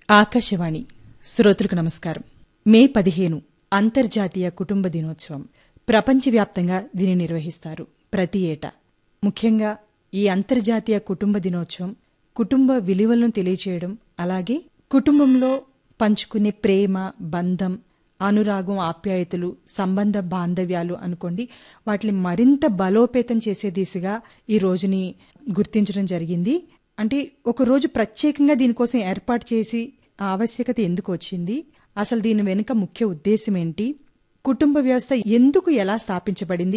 ఆకాశవాణి శ్రోతలకు నమస్కారం మే పదిహేను అంతర్జాతీయ కుటుంబ దినోత్సవం ప్రపంచవ్యాప్తంగా దీన్ని నిర్వహిస్తారు ప్రతి ఏటా ముఖ్యంగా ఈ అంతర్జాతీయ కుటుంబ దినోత్సవం కుటుంబ విలువలను తెలియచేయడం అలాగే కుటుంబంలో పంచుకునే ప్రేమ బంధం అనురాగం ఆప్యాయతలు సంబంధ బాంధవ్యాలు అనుకోండి వాటిని మరింత బలోపేతం చేసే దిశగా ఈ రోజుని గుర్తించడం జరిగింది అంటే ఒక రోజు ప్రత్యేకంగా దీనికోసం ఏర్పాటు చేసి ఆ ఆవశ్యకత ఎందుకు వచ్చింది అసలు దీని వెనుక ముఖ్య ఉద్దేశం ఏంటి కుటుంబ వ్యవస్థ ఎందుకు ఎలా స్థాపించబడింది